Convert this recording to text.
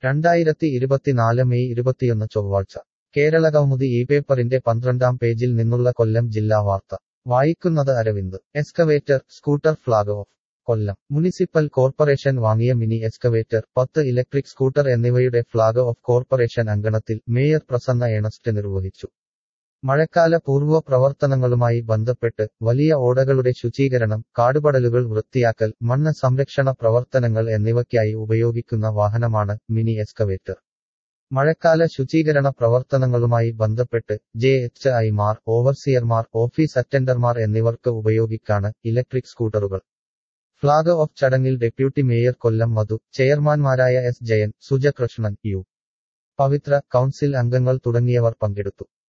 രണ്ടായിരത്തി ഇരുപത്തിനാല് മെയ് ഇരുപത്തിയൊന്ന് ചൊവ്വാഴ്ച കേരള കൗമുദി ഈ പേപ്പറിന്റെ പന്ത്രണ്ടാം പേജിൽ നിന്നുള്ള കൊല്ലം ജില്ലാ വാർത്ത വായിക്കുന്നത് Aravind excavator scooter flag off Kollam municipal corporation വാങ്ങിയ മിനി എസ്കവേറ്റർ പത്ത് ഇലക്ട്രിക് സ്കൂട്ടർ എന്നിവയുടെ ഫ്ളാഗ് ഓഫ് കോർപ്പറേഷൻ അങ്കണത്തിൽ മേയർ പ്രസന്ന എണസ്റ്റ് നിർവഹിച്ചു മഴക്കാല പൂർവ്വ പ്രവർത്തനങ്ങളുമായി ബന്ധപ്പെട്ട് വലിയ ഓടകളുടെ ശുചീകരണം കാടുപടലുകൾ വൃത്തിയാക്കൽ മണ്ണ് സംരക്ഷണ പ്രവർത്തനങ്ങൾ എന്നിവയ്ക്കായി ഉപയോഗിക്കുന്ന വാഹനമാണ് മിനി എസ്കവേറ്റർ മഴക്കാല ശുചീകരണ പ്രവർത്തനങ്ങളുമായി ബന്ധപ്പെട്ട് ജെ എച്ച് ഐമാർ ഓവർസിയർമാർ ഓഫീസ് അറ്റൻഡർമാർ എന്നിവർക്ക് ഉപയോഗിക്കാണ് ഇലക്ട്രിക് സ്കൂട്ടറുകൾ ഫ്ളാഗ് ഓഫ് ചടങ്ങിൽ ഡെപ്യൂട്ടി മേയർ കൊല്ലം മധു ചെയർമാൻമാരായ S Jayan Sujakrishnan U Pavithra council അംഗങ്ങൾ തുടങ്ങിയവർ പങ്കെടുത്തു